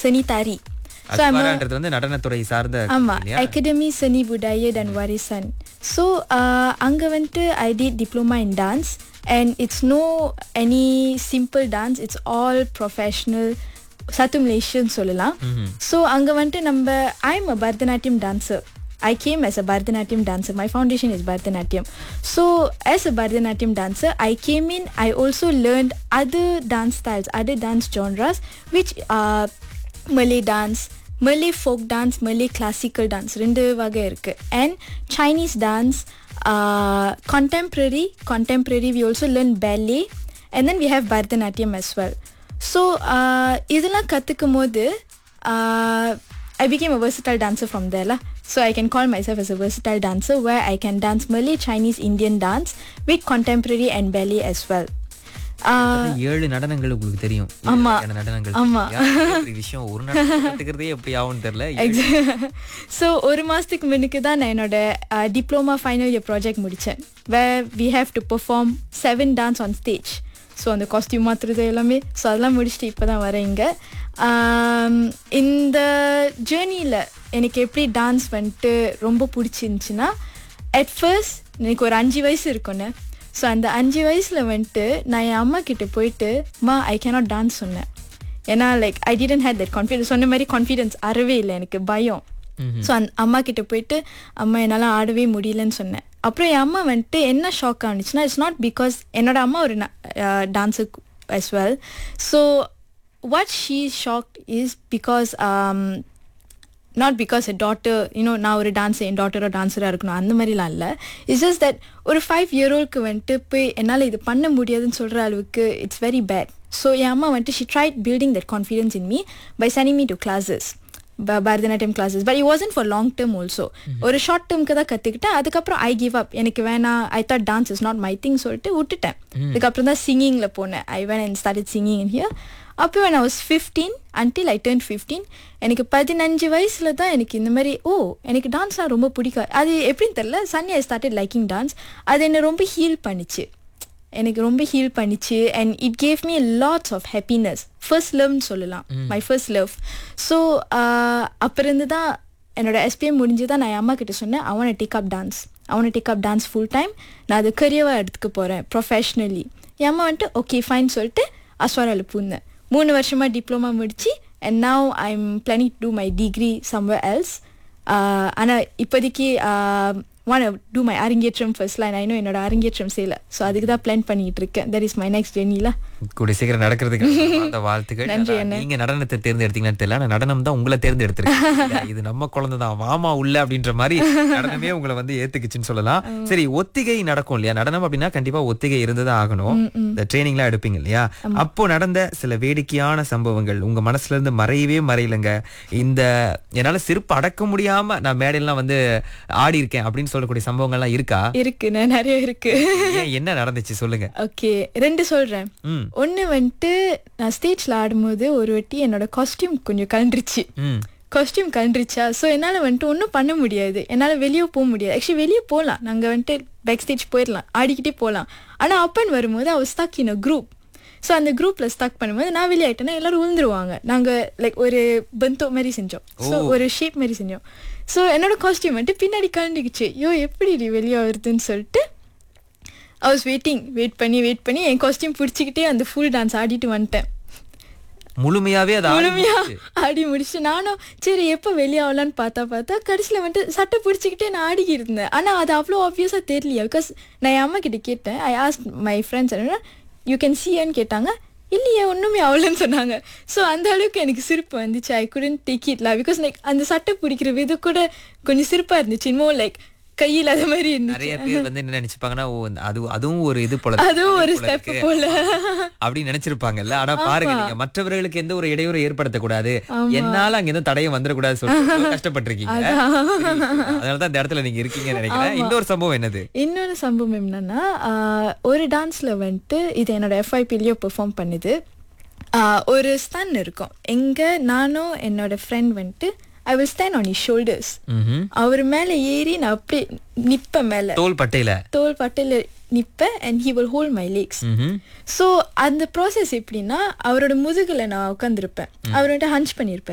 seni tari so I'm a, அஸ்வாரான்றது வந்து நடனத்துறை சார்ந்த ஆமா இல்லையா? அகாடமி சனி budaya dan warisan so uh, அங்க வந்துட்டு I did diploma in dance and it's no any simple dance it's all professional சத்து Malaysian சொல்லலாம் ஸோ அங்கே வந்துட்டு நம்ம I'm uh Bharatanatyam dancer I came as a Bharatanatyam dancer. My foundation is Bharatanatyam. So, as a Bharatanatyam dancer, I came in, I also learned other dance styles, other dance genres, which are Malay dance, Malay folk dance, Malay classical dance, ரெண்டு வகை இருக்கு and Chinese dance, uh, contemporary, contemporary. We also learn ballet, and then we have Bharatanatyam as well. So uh, இதெல்லாம் கற்றுக்கும் போது uh, I became a versatile dancer from there lah. So I can call myself as a versatile dancer where I can dance Malay, Chinese, Indian dance with contemporary and ballet as well. Uh, ஏழு நடனங்கள் உங்களுக்கு தெரியும் ஏழு ஆமா. வகையான நடனங்கள் ஆமா. யா, பெரிய விஷயம் ஒரு நடனம் கத்துக்கிறதே எப்படி ஆகும்னு தெரியல ஸோ ஒரு மாதத்துக்கு முன்னுக்கு தான் நான் என்னோட டிப்ளமா ஃபைனல் இயர் ப்ராஜெக்ட் முடித்தேன் where we have to perform seven dance on stage so அந்த காஸ்டியூம் மாற்றுறது எல்லாமே ஸோ அதெல்லாம் முடிச்சுட்டு இப்போ தான் வரேன் இங்கே ஆம், இந்த ஜேர்னியில் எனக்கு எப்படி டான்ஸ் வந்துட்டு ரொம்ப பிடிச்சிருந்துச்சின்னா அட் ஃபர்ஸ்ட் எனக்கு ஒரு அஞ்சு வயசு இருக்கும்னு ஸோ அந்த அஞ்சு வயசில் வந்துட்டு நான் என் அம்மா கிட்ட போயிட்டு மா ஐ கேனாட் டான்ஸ் சொன்னேன் ஏன்னா like I didn't had that confidence சொன்ன மாதிரி கான்ஃபிடன்ஸ் அறவே இல்லை எனக்கு பயம் ஸோ அந்த அம்மா கிட்ட போயிட்டு அம்மா என்னால் ஆடவே முடியலன்னு சொன்னேன் அப்புறம் என் அம்மா வந்துட்டு என்ன ஷாக் ஆனிச்சுன்னா இட்ஸ் நாட் பிகாஸ் என்னோட அம்மா ஒரு dancer as well so what she shocked is because not because a daughter you know நான் ஒரு டான்ஸர் என் டாட்டரோ டான்ஸராக இருக்கணும் அந்த மாதிரிலாம் இல்லை இட்ஸ் ஜஸ்ட் தட் ஒரு ஃபைவ் இயர் ஓல்க்கு வந்துட்டு போய் என்னால் இது பண்ண முடியாதுன்னு சொல்கிற அளவுக்கு இட்ஸ் வெரி பேட் ஸோ என் அம்மா வந்துட்டு she tried building that confidence in me by sending me to classes Bharatanatyam classes but it wasn't for long term also ஒரு ஷார்ட் டேர்ம்க்கு தான் கற்றுக்கிட்டேன் அதுக்கப்புறம் ஐ கிவ் அப் எனக்கு வேணாம் I thought dance is not my thing சொல்லிட்டு விட்டுட்டேன் அதுக்கப்புறம் தான் சிங்கிங்கில் போனேன் I went and start singing in here அப்போ when I was fifteen until I turn fifteen எனக்கு பதினஞ்சு வயசில் தான் எனக்கு இந்த மாதிரி ஓ எனக்கு டான்ஸ்லாம் ரொம்ப பிடிக்கும் அது எப்படின்னு தெரில சன்னி ஐ ஸ்டார்டட் லைக்கிங் டான்ஸ் அது என்னை ரொம்ப ஹீல் பண்ணிச்சு எனக்கு ரொம்ப ஹீல் பண்ணிச்சு and it gave me lots of happiness first லவ்னு சொல்லலாம் மை ஃபர்ஸ்ட் லவ் ஸோ அப்புறம் இருந்து தான் என்னோட எஸ்பிஎம் முடிஞ்சு தான் நான் என் அம்மா கிட்ட சொன்னேன் I wanna take up dance I wanna take up dance full time நான் அது கரியவாக எடுத்துக்க போகிறேன் ப்ரொஃபஷ்னலி என் அம்மா வந்துட்டு ஓகே ஃபைன் சொல்லிட்டு அஸ்வாராவில் பூந்தேன் மூணு வருஷமாக டிப்ளமா முடிச்சு and now I am planning to my degree somewhere else ஆனால் இப்போதைக்கு one to my arangetram first line I know என்னோட அரங்கேற்றம் செய்யல ஸோ அதுக்கு தான் பிளான் பண்ணிட்டு இருக்கேன் தட் இஸ் மை நெக்ஸ்ட் ஜெர்னில கூடிய சீக்கிரம் நடக்கிறதுக்கு அந்த வாழ்த்துக்கள் நன்றி அதான், அண்ணே. நீங்க நடனத்தை தேர்ந்தெடுத்தீங்கன்னு தெரியல ஆனா நடனம் தான் உங்களை தேர்ந்தெடுத்திருக்கு இது நம்ம குழந்தை தான் வாமா உள்ள அப்படின்ற மாதிரி நடனமே உங்களை வந்து ஏத்துக்குச்சுன்னு சொல்லலாம் சரி ஒத்திகை நடக்கும் இல்லையா நடனம் அப்படின்னா கண்டிப்பா ஒத்திகை இருந்துதான் ஆகணும் இந்த ட்ரைனிங்லாம் எடுப்பீங்க இல்லையா அப்போ நடந்த சில வேடிக்கையான சம்பவங்கள் உங்க மனசுல இருந்து மறையவே மறையலங்க இந்த என்னால சிரிப்பு அடக்க முடியாம நான் மேடையெல்லாம் வந்து ஆடி இருக்கேன் அப்படின்னு சொல்லக்கூடிய சம்பவங்கள்லாம் இருக்கா இருக்கு நான் நிறைய இருக்கு ஏன் என்ன நடந்துச்சு சொல்லுங்க ஓகே ரெண்டு சொல்றேன் ம் ஒன்று வந்துட்டு நான் ஸ்டேஜில் ஆடும்போது ஒரு வாட்டி என்னோட காஸ்டியூம் கொஞ்சம் கலண்டுருச்சு ம் காஸ்டியூம் கலண்டுருச்சா ஸோ என்னால் வந்துட்டு ஒன்றும் பண்ண முடியாது என்னால் வெளியே போக முடியாது ஆக்சுவலி வெளியே போகலாம் நாங்கள் வந்துட்டு பேக் ஸ்டேஜ் போயிடலாம் ஆடிக்கிட்டே போகலாம் ஆனால் அப்பன் வரும்போது அவர் stuck in a group so அந்த குரூப்பில் ஸ்டக் பண்ணும்போது நான் வெளியே ஆயிட்டேன்னா எல்லாரும் விழுந்துருவாங்க நாங்கள் லைக் ஒரு பந்தோ மாதிரி செஞ்சோம் ஸோ ஒரு ஷேப் மாதிரி செஞ்சோம் ஸோ என்னோட காஸ்டியூம் வந்துட்டு பின்னாடி கலண்டுக்குச்சு ஐயோ எப்படி இது வெளியே வருதுன்னு சொல்லிட்டு ஐ வாஸ் வெயிட்டிங் வெயிட் பண்ணி வெயிட் பண்ணி என் காஸ்டியூம் பிடிச்சிக்கிட்டே அந்த ஃபுல் டான்ஸ் ஆடிட்டு வந்துட்டேன் முழுமையாவே அது ஆடி முழுமையா முடிச்சு. ஆடி முடிச்சு நானும் சரி எப்போ வெளியாகலான்னு பார்த்தா பார்த்தா கடைசியில் வந்துட்டு சட்டை பிடிச்சிக்கிட்டே நான் ஆடிக்கி இருந்தேன் ஆனால் அது அவ்வளோ ஆப்வியஸாக தெரியலையா பிகாஸ் நான் என் அம்மா கிட்ட கேட்டேன் ஐ ஆஸ்க் மை ஃப்ரெண்ட்ஸ் என்ன யூ கேன் சியான்னு கேட்டாங்க இல்லையே ஒன்றுமே அவ்வளோன்னு சொன்னாங்க ஸோ அந்த அளவுக்கு எனக்கு சிரிப்பு வந்துச்சு ஐ குடன் டேக் இட்லா பிகாஸ் லைக் அந்த சட்டை பிடிக்கிற விது கூட கொஞ்சம் சிரிப்பாக இருந்துச்சு இன்னும் லைக் கையில் அது மாதிரி இருந்துச்சு நிறைய பேர் வந்து என்ன நினைச்சுப்பாங்கன்னா ஓ இந்த- அது அதுவும் ஒரு இது போல அதுவும் ஒரு போல ஸ்டெப் இருக்கு. போல அப்படின்னு நினைச்சிருப்பாங்கல்ல ஆனா பாருங்க நீங்க மற்றவர்களுக்கு எந்த ஒரு இடையூறு ஏற்படுத்தக்கூடாது என்னால அங்க எந்த தடையும் வந்துடக்கூடாது சொல்லிட்டு ரொம்ப கஷ்டப்பட்டிருக்கீங்க அதனாலதான் இந்த இடத்துல நீங்க இருக்கீங்கன்னு நினைக்கிறேன் இன்னொரு சம்பவம் என்னது இன்னொரு சம்பவம் என்னன்னா ஆஹ், ஒரு டான்ஸில் வந்துட்டு இது என்னோட எஃப்ஐபிலையோ பெர்ஃபார்ம் பண்ணுது ஆஹ், ஒரு ஸ்டன் இருக்கும் எங்கே நானும் என்னோட ஃப்ரெண்ட் வந்துட்டு I will stand on his shoulders ம்ஹும். அவர் மேலே ஏறி நான் அப்படியே நிற்பேன் மேலே தோல் பட்டையில தோல் பட்டையில் நிற்பேன் and he will hold my legs ம்ஹும். ஸோ அந்த ப்ராசஸ் எப்படின்னா அவரோட முதுகில் நான் உட்காந்துருப்பேன் அவர் வந்துட்டு ஹஞ்ச் பண்ணியிருப்பேன்